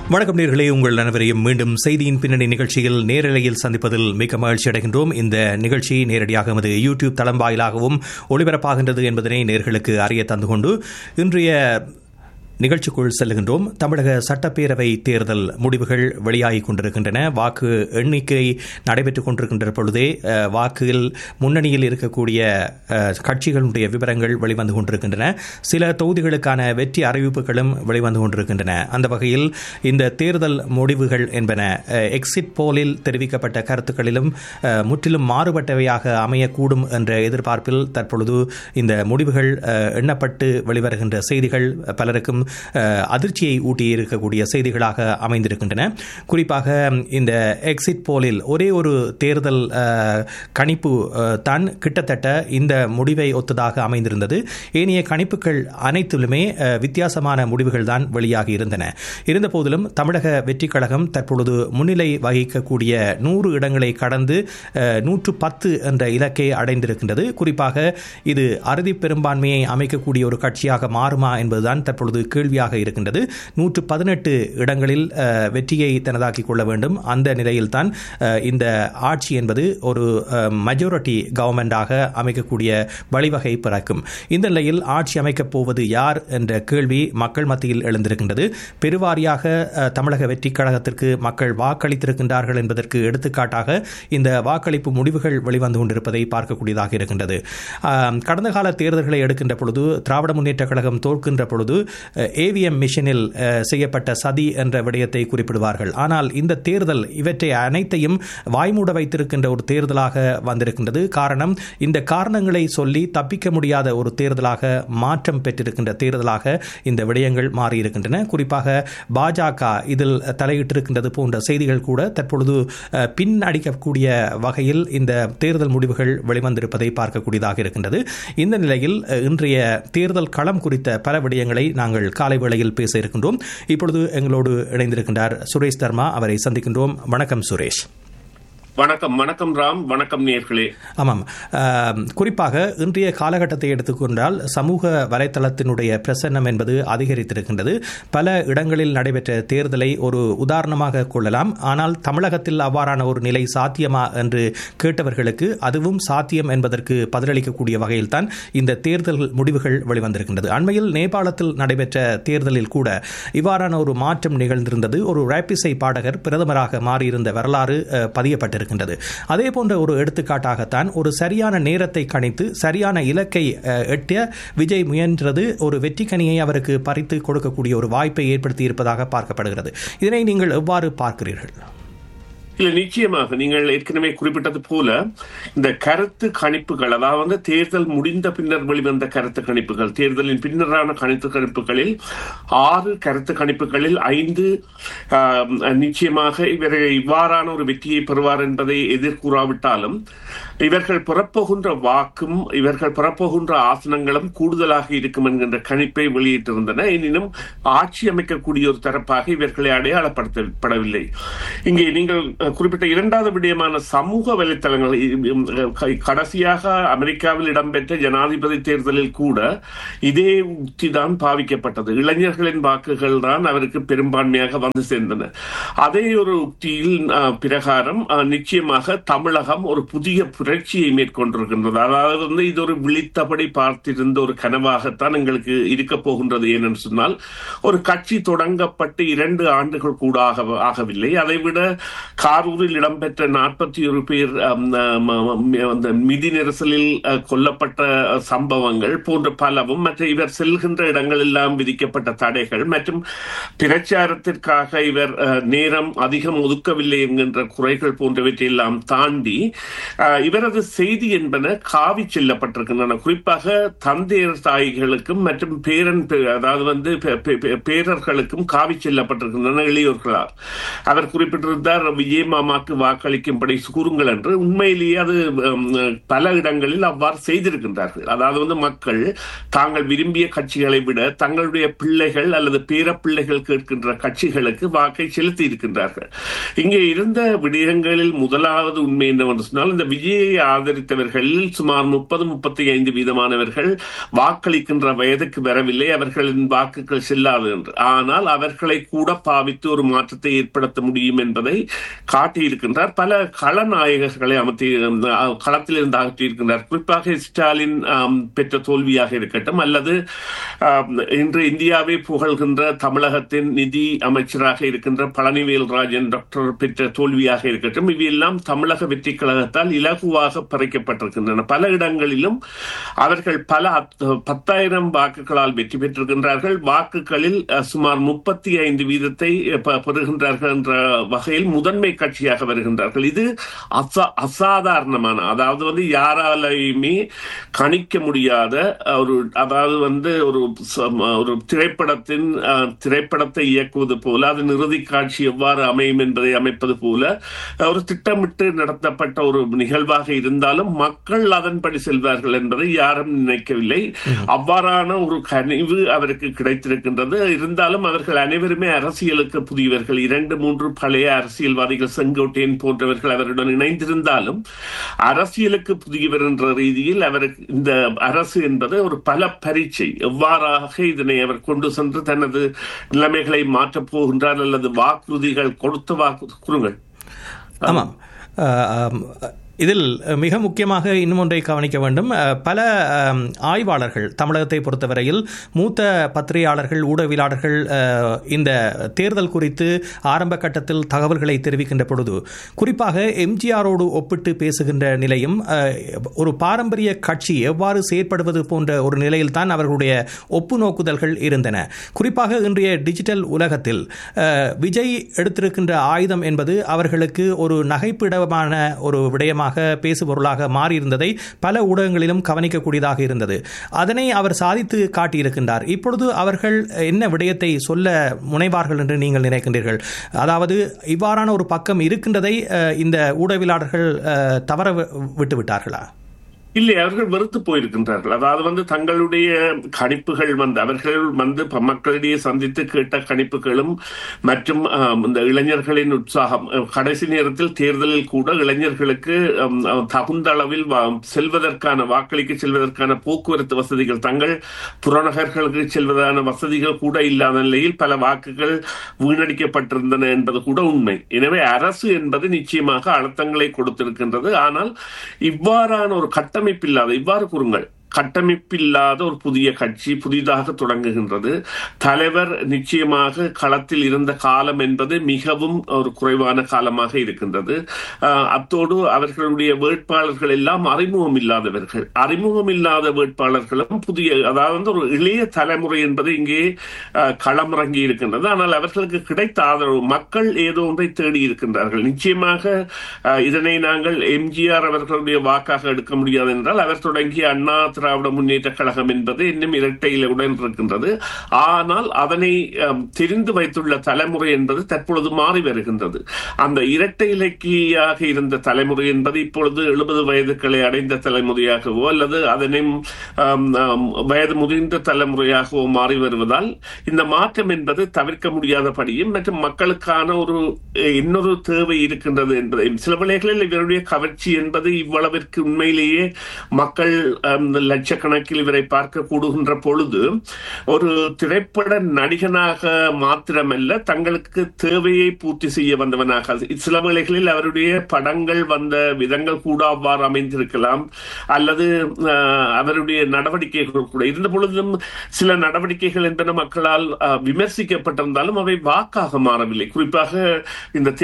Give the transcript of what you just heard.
வணக்கம் நேர்களே உங்கள் அனைவரையும் மீண்டும் செய்தியின் பின்னணி நிகழ்ச்சியில் நேரலையில் சந்திப்பதில் மிக மகிழ்ச்சி அடைகின்றோம் இந்த நிகழ்ச்சி நேரடியாக எமது யூடியூப் தளம் வாயிலாகவும் ஒளிபரப்பாகின்றது என்பதனை நேர்களுக்கு அறிய தந்து கொண்டு இன்றைய நிகழ்ச்சிக்குள் செல்லுகின்றோம் தமிழக சட்டப்பேரவை தேர்தல் முடிவுகள் வெளியாகிக் கொண்டிருக்கின்றன வாக்கு எண்ணிக்கை நடைபெற்றுக் கொண்டிருக்கின்ற பொழுதே அஹ், வாக்கில் முன்னணியில் இருக்கக்கூடிய அஹ், கட்சிகளுடைய விவரங்கள் வெளிவந்து கொண்டிருக்கின்றன சில தொகுதிகளுக்கான வெற்றி அறிவிப்புகளும் வெளிவந்து கொண்டிருக்கின்றன அந்த வகையில் இந்த தேர்தல் முடிவுகள் என்பன அஹ், எக்ஸிட் போலில் தெரிவிக்கப்பட்ட கருத்துக்களிலும் அஹ், முற்றிலும் மாறுபட்டவையாக அமையக்கூடும் என்ற எதிர்பார்ப்பில் தற்பொழுது இந்த முடிவுகள் அஹ், எண்ணப்பட்டு வெளிவருகின்ற செய்திகள் பலருக்கும் அஹ், அதிர்ச்சியை ஊட்டியிருக்கக்கூடிய செய்திகளாக அமைந்திருக்கின்றன குறிப்பாக இந்த எக்ஸிட் போலில் ஒரே ஒரு தேர்தல் அஹ், கணிப்பு அஹ், தான் கிட்டத்தட்ட இந்த முடிவை ஒத்ததாக அமைந்திருந்தது ஏனைய கணிப்புகள் அனைத்திலுமே அஹ், வித்தியாசமான முடிவுகள் தான் வெளியாகி இருந்தன இருந்தபோதிலும் தமிழக வெற்றிக் கழகம் தற்பொழுது முன்னிலை வகிக்கக்கூடிய நூறு இடங்களை கடந்து அஹ், நூற்று பத்து என்ற இலக்கை அடைந்திருக்கின்றது குறிப்பாக இது அறுதி பெரும்பான்மையை அமைக்கக்கூடிய ஒரு கட்சியாக மாறுமா என்பதுதான் தற்பொழுது கேள்வியாக இருக்கின்றது நூற்று பதினெட்டு இடங்களில் அஹ், வெற்றியை தனதாக்கிக் கொள்ள வேண்டும் அந்த நிலையில்தான் அஹ், இந்த ஆட்சி என்பது ஒரு மெஜாரிட்டி கவர்மெண்டாக அமைக்கக்கூடிய வழிவகை பிறக்கும் இந்த நிலையில் ஆட்சி அமைக்கப் போவது யார் என்ற கேள்வி மக்கள் மத்தியில் எழுந்திருக்கின்றது பெருவாரியாக அஹ், தமிழக வெற்றிக் கழகத்திற்கு மக்கள் வாக்களித்திருக்கின்றார்கள் என்பதற்கு எடுத்துக்காட்டாக இந்த வாக்களிப்பு முடிவுகள் வெளிவந்து கொண்டிருப்பதை பார்க்கக்கூடியதாக இருக்கின்றது ஆம், கடந்த கால தேர்தல்களை எடுக்கின்ற பொழுது திராவிட முன்னேற்ற கழகம் தோற்கின்ற பொழுது ஏவிஎம் மிஷனில் அஹ், செய்யப்பட்ட சதி என்ற விடயத்தை குறிப்பிடுவார்கள் ஆனால் இந்த தேர்தல் இவற்றை அனைத்தையும் வாய்மூட வைத்திருக்கின்ற ஒரு தேர்தலாக வந்திருக்கின்றது காரணம் இந்த காரணங்களை சொல்லி தப்பிக்க முடியாத ஒரு தேர்தலாக மாற்றம் பெற்றிருக்கின்ற தேர்தலாக இந்த விடயங்கள் மாறியிருக்கின்றன குறிப்பாக பாஜக இதில் தலையிட்டிருக்கின்றது போன்ற செய்திகள் கூட தற்பொழுது அஹ், பின் அடிக்கக்கூடிய வகையில் இந்த தேர்தல் முடிவுகள் வெளிவந்திருப்பதை பார்க்கக்கூடியதாக இருக்கின்றது இந்த நிலையில் அஹ், இன்றைய தேர்தல் களம் குறித்த பல விடயங்களை நாங்கள் காலை வேளையில் பேச இருக்கின்றோம் இப்பொழுது எங்களோடு இணைந்திருக்கின்றார் சுரேஷ் தர்மா அவரை சந்திக்கின்றோம் வணக்கம் சுரேஷ் வணக்கம் வணக்கம் ராம் வணக்கம் நேர்களே ஆமாம் ஆம், குறிப்பாக இன்றைய காலகட்டத்தை எடுத்துக்கொண்டால் சமூக வலைத்தளத்தினுடைய பிரசன்னம் என்பது அதிகரித்திருக்கின்றது பல இடங்களில் நடைபெற்ற தேர்தலை ஒரு உதாரணமாக கொள்ளலாம் ஆனால் தமிழகத்தில் அவ்வாறான ஒரு நிலை சாத்தியமா என்று கேட்டவர்களுக்கு அதுவும் சாத்தியம் என்பதற்கு பதிலளிக்கக்கூடிய வகையில்தான் இந்த தேர்தல் முடிவுகள் வெளிவந்திருக்கின்றது அண்மையில் நேபாளத்தில் நடைபெற்ற தேர்தலில் கூட இவ்வாறான ஒரு மாற்றம் நிகழ்ந்திருந்தது ஒரு ரேப்பிசை பாடகர் பிரதமராக மாறியிருந்த வரலாறு அஹ், பதியப்பட்டிருக்கின்றது அதே போன்ற ஒரு எடுத்துக்காட்டாகத்தான் ஒரு சரியான நேரத்தை கணித்து சரியான இலக்கை அஹ், எட்டிய விஜய் முயன்றது ஒரு வெற்றிக்கனியை அவருக்கு பறித்து கொடுக்கக்கூடிய ஒரு வாய்ப்பை ஏற்படுத்தி இருப்பதாக பார்க்கப்படுகிறது இதனை நீங்கள் எவ்வாறு பார்க்கிறீர்கள் இல்ல நிச்சயமாக நீங்கள் ஏற்கனவே குறிப்பிட்டது போல இந்த கருத்து கணிப்புகள் அதாவது தேர்தல் முடிந்த பின்னர் வெளிவந்த கருத்து கணிப்புகள் தேர்தலின் பின்னரான கருத்து கணிப்புகளில் ஆறு கருத்து கணிப்புகளில் ஐந்து ஆம், நிச்சயமாக இவர் இவ்வாறான ஒரு வெற்றியை பெறுவார் என்பதை எதிர்கூறாவிட்டாலும் இவர்கள் புறப்போகின்ற வாக்கும் இவர்கள் புறப்போகின்ற ஆசனங்களும் கூடுதலாக இருக்கும் என்கின்ற கணிப்பை வெளியிட்டிருந்தன எனினும் ஆட்சி அமைக்கக்கூடிய ஒரு தரப்பாக இவர்களை அடையாளப்படுத்தப்படவில்லை இங்கே நீங்கள் அஹ், குறிப்பிட்ட இரண்டாவது விடயமான சமூக வலைத்தளங்கள் இ- இ- க- கடைசியாக அமெரிக்காவில் இடம்பெற்ற ஜனாதிபதி தேர்தலில் கூட இதே உத்தி தான் பாவிக்கப்பட்டது இளைஞர்களின் வாக்குகள் தான் அவருக்கு பெரும்பான்மையாக வந்து சேர்ந்தன அதே ஒரு உத்தியில் அஹ், பிரகாரம் அஹ், நிச்சயமாக தமிழகம் ஒரு புதிய புரட்சியை மேற்கொண்டிருக்கின்றது அதாவது வந்து இது ஒரு விழித்தபடி பார்த்திருந்த ஒரு கனவாகத்தான் எங்களுக்கு இருக்க போகின்றது ஏனென்று சொன்னால் ஒரு கட்சி தொடங்கப்பட்டு இரண்டு ஆண்டுகள் கூட ஆக ஆகவில்லை அதைவிட காரூரில் இடம்பெற்ற நாற்பத்தி ஒரு பேர் அம், அம், அம், அந்த மிதி நெரிசலில் அஹ், கொல்லப்பட்ட அஹ், சம்பவங்கள் போன்ற பலவும் மற்ற இவர் செல்கின்ற இடங்கள் எல்லாம் விதிக்கப்பட்ட தடைகள் மற்றும் பிரச்சாரத்திற்காக இவர் அஹ், நேரம் அதிகம் ஒதுக்கவில்லை என்கின்ற குறைகள் போன்றவற்றை எல்லாம் தாண்டி அஹ், இவரது செய்தி என்பன காவி செல்லப்பட்டிருக்கின்றன குறிப்பாக தந்தையர் தாய்களுக்கும் மற்றும் பேரன் பே- அதாவது வந்து பே- பே- பே- பேரர்களுக்கும் காவி செல்லப்பட்டிருக்கின்றன இளையோர்களால் அவர் குறிப்பிட்டிருந்தார் விஜய் மாமாக்கு வாக்களிக்கும்படி கூறுங்கள் என்று உண்மையிலேயே அது ஹம், பல இடங்களில் அவ்வாறு செய்திருக்கின்றார்கள் அதாவது வந்து மக்கள் தாங்கள் விரும்பிய கட்சிகளை விட தங்களுடைய பிள்ளைகள் அல்லது பேரப்பிள்ளைகள் கேட்கின்ற கட்சிகளுக்கு வாக்கை செலுத்தி இருக்கின்றார்கள் இங்கே இருந்த விடயங்களில் முதலாவது உண்மை என்னவென்று சொன்னால் இந்த விஜயை ஆதரித்தவர்களில் சுமார் முப்பது முப்பத்தி ஐந்து வீதமானவர்கள் வாக்களிக்கின்ற வயதுக்கு வரவில்லை அவர்களின் வாக்குகள் செல்லாது என்று ஆனால் அவர்களை கூட பாவித்து ஒரு மாற்றத்தை ஏற்படுத்த முடியும் என்பதை காட்டியிருக்கின்றார் பல களநாயகர்களை அமர்த்தி அஹ், களத்தில் இருந்து அகற்றியிருக்கின்றார் குறிப்பாக ஸ்டாலின் ஆம், பெற்ற தோல்வியாக இருக்கட்டும் அல்லது ஆம், இன்று இந்தியாவை புகழ்கின்ற தமிழகத்தின் நிதி அமைச்சராக இருக்கின்ற பழனிவேல் ராஜன் டாக்டர் பெற்ற தோல்வியாக இருக்கட்டும் இவையெல்லாம் தமிழக வெற்றி கழகத்தால் இலகுவாக பறிக்கப்பட்டிருக்கின்றன பல இடங்களிலும் அவர்கள் பல அத்- பத்தாயிரம் வாக்குகளால் வெற்றி பெற்றிருக்கின்றார்கள் வாக்குகளில் அஹ், சுமார் முப்பத்தி ஐந்து வீதத்தை அஹ், பெ- பெறுகின்றார்கள் என்ற வகையில் முதன்மை கட்சியாக வருகின்றார்கள் இது அசா- அசாதாரணமான அதாவது வந்து யாராலையுமே கணிக்க முடியாத அஹ், ஒரு அதாவது வந்து ஒரு சம்- ஒரு திரைப்படத்தின் அஹ், திரைப்படத்தை இயக்குவது போல அதன் இறுதி காட்சி எவ்வாறு அமையும் என்பதை அமைப்பது போல அஹ், ஒரு திட்டமிட்டு நடத்தப்பட்ட ஒரு நிகழ்வாக இருந்தாலும் மக்கள் அதன்படி செல்வார்கள் என்பதை யாரும் நினைக்கவில்லை அவ்வாறான ஒரு கனிவு அவருக்கு கிடைத்திருக்கின்றது இருந்தாலும் அவர்கள் அனைவருமே அரசியலுக்கு புதியவர்கள் இரண்டு மூன்று பழைய அரசியல்வாதிகள் செங்கோட்டையன் போன்றவர்கள் அவருடன் இணைந்திருந்தாலும் அரசியலுக்கு புதியவர் என்ற ரீதியில் அவருக்கு இந்த அரசு என்பது ஒரு பல பரீட்சை எவ்வாறாக இதனை அவர் கொண்டு சென்று தனது நிலைமைகளை மாற்றப் போகின்றார் அல்லது வாக்குறுதிகள் கொடுத்த வாக்கு கூறுங்கள் ஆமாம் அஹ், ஆம், இதில் மிக முக்கியமாக இன்னும் ஒன்றை கவனிக்க வேண்டும் அஹ், பல அம், ஆய்வாளர்கள் தமிழகத்தை பொறுத்தவரையில் மூத்த பத்திரிகையாளர்கள் ஊடகவியலாளர்கள் அஹ், இந்த தேர்தல் குறித்து ஆரம்ப கட்டத்தில் தகவல்களை தெரிவிக்கின்ற பொழுது குறிப்பாக எம்ஜிஆரோடு ஒப்பிட்டு பேசுகின்ற நிலையும் அஹ், ஒரு பாரம்பரிய கட்சி எவ்வாறு செயற்படுவது போன்ற ஒரு நிலையில்தான் அவர்களுடைய ஒப்பு நோக்குதல்கள் இருந்தன குறிப்பாக இன்றைய டிஜிட்டல் உலகத்தில் அஹ், விஜய் எடுத்திருக்கின்ற ஆயுதம் என்பது அவர்களுக்கு ஒரு நகைப்பிடமான ஒரு விடயமாக பேசுபொருளாக மாறியிருந்ததை பல ஊடகங்களிலும் கவனிக்கக்கூடியதாக இருந்தது அதனை அவர் சாதித்து காட்டியிருக்கின்றார் இப்பொழுது அவர்கள் என்ன விடயத்தை சொல்ல முனைவார்கள் என்று நீங்கள் நினைக்கின்றீர்கள் அதாவது இவ்வாறான ஒரு பக்கம் இருக்கின்றதை அஹ், இந்த ஊடகவியலாளர்கள் அஹ், தவற வி- விட்டு விட்டார்களா இல்லை அவர்கள் வெறுத்து போயிருக்கின்றார்கள் அதாவது வந்து தங்களுடைய கணிப்புகள் வந்து அவர்கள் வந்து ப- மக்களிடையே சந்தித்து கேட்ட கணிப்புகளும் மற்றும் ஆம், இந்த இளைஞர்களின் உற்சாகம் அஹ், கடைசி நேரத்தில் தேர்தலில் கூட இளைஞர்களுக்கு ஆம், அஹ், தகுந்த அளவில் வா- செல்வதற்கான வாக்களிக்க செல்வதற்கான போக்குவரத்து வசதிகள் தங்கள் புறநகர்களுக்கு செல்வதான வசதிகள் கூட இல்லாத நிலையில் பல வாக்குகள் வீணடிக்கப்பட்டிருந்தன என்பது கூட உண்மை எனவே அரசு என்பது நிச்சயமாக அழுத்தங்களை கொடுத்திருக்கின்றது ஆனால் இவ்வாறான ஒரு கட்டமைப்பில்லாத இவ்வாறு கூறுங்கள் கட்டமைப்பில்லாத ஒரு புதிய கட்சி புதிதாக தொடங்குகின்றது தலைவர் நிச்சயமாக களத்தில் இருந்த காலம் என்பது மிகவும் ஒரு குறைவான காலமாக இருக்கின்றது ஆஹ், அத்தோடு அவர்களுடைய வேட்பாளர்கள் எல்லாம் அறிமுகம் இல்லாதவர்கள் அறிமுகம் இல்லாத வேட்பாளர்களும் புதிய அதாவது வந்து ஒரு இளைய தலைமுறை என்பது இங்கே ஆஹ், களமிறங்கி இருக்கின்றது ஆனால் அவர்களுக்கு கிடைத்த ஆதரவு மக்கள் ஏதோ ஒன்றை தேடி இருக்கின்றார்கள் நிச்சயமாக ஆஹ், இதனை நாங்கள் எம்ஜிஆர் அவர்களுடைய வாக்காக எடுக்க முடியாது என்றால் அவர் தொடங்கிய அண்ணா திராவிட முன்னேற்ற கழகம் என்பது இன்னும் இரட்டையில் உடன் இருக்கின்றது ஆனால் அதனை ஆம், தெரிந்து வைத்துள்ள தலைமுறை என்பது தற்பொழுது மாறி வருகின்றது அந்த இரட்டை இலக்கியாக இருந்த தலைமுறை என்பது இப்பொழுது எழுபது வயதுகளை அடைந்த தலைமுறையாகவோ அல்லது அதனை ஆம், ஆம், வயது முதிர்ந்த தலைமுறையாகவோ மாறி வருவதால் இந்த மாற்றம் என்பது தவிர்க்க முடியாதபடியும் மற்றும் மக்களுக்கான ஒரு அஹ், இன்னொரு தேவை இருக்கின்றது என்பதை சில வேளைகளில் இவருடைய கவர்ச்சி என்பது இவ்வளவிற்கு உண்மையிலேயே மக்கள் ஆம், லட்சக்கணக்கில் இவரை பார்க்க கூடுகின்ற பொழுது ஒரு திரைப்பட நடிகனாக மாத்திரமல்ல தங்களுக்கு தேவையை பூர்த்தி செய்ய வந்தவனாக சில வேளைகளில் அவருடைய படங்கள் வந்த விதங்கள் கூட அவ்வாறு அமைந்திருக்கலாம் அல்லது ஆஹ், அவருடைய நடவடிக்கைகள் கூட இருந்த பொழுதும் சில நடவடிக்கைகள் என்பன மக்களால் ஆஹ், விமர்சிக்கப்பட்டிருந்தாலும் அவை வாக்காக மாறவில்லை குறிப்பாக இந்த